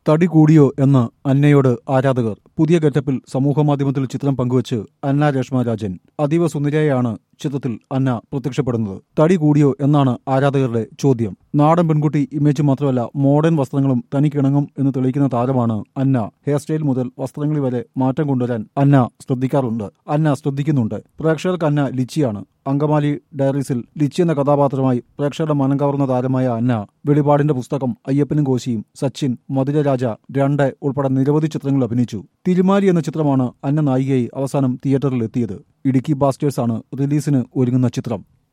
തടി കൂടിയോ എന്ന് അന്നയോട് ആരാധകർ പുതിയ ഗെറ്റപ്പിൽ സമൂഹമാധ്യമത്തിൽ ചിത്രം പങ്കുവച്ച് അന്ന രേഷ്മ രാജൻ അതീവ സുന്ദരിയായാണ് ചിത്രത്തിൽ അന്ന പ്രത്യക്ഷപ്പെടുന്നത് തടി കൂടിയോ എന്നാണ് ആരാധകരുടെ ചോദ്യം നാടൻ പെൺകുട്ടി ഇമേജ് മാത്രമല്ല മോഡേൺ വസ്ത്രങ്ങളും തനിക്കിണങ്ങും എന്ന് തെളിയിക്കുന്ന താരമാണ് അന്ന ഹെയർ സ്റ്റൈൽ മുതൽ വസ്ത്രങ്ങളിൽ വരെ മാറ്റം കൊണ്ടുവരാൻ അന്ന ശ്രദ്ധിക്കാറുണ്ട് അന്ന ശ്രദ്ധിക്കുന്നുണ്ട് പ്രേക്ഷകർക്ക് അന്ന ലിച്ചിയാണ് അങ്കമാലി ഡയറീസിൽ ലിച്ചി എന്ന കഥാപാത്രമായി പ്രേക്ഷകരുടെ മനം കവർന്ന താരമായ അന്ന വെളിപാടിന്റെ പുസ്തകം അയ്യപ്പനും കോശിയും സച്ചിൻ മധുരരാജ രണ്ട് ഉൾപ്പെടെ നിരവധി ചിത്രങ്ങളിൽ അഭിനയിച്ചു തിരുമാലി എന്ന ചിത്രമാണ് അന്ന നായികയായി അവസാനം തിയേറ്ററിൽ എത്തിയത് ഇടുക്കി ബാസ്റ്റേഴ്സാണ് റിലീസിന് ഒരുങ്ങുന്ന ചിത്രം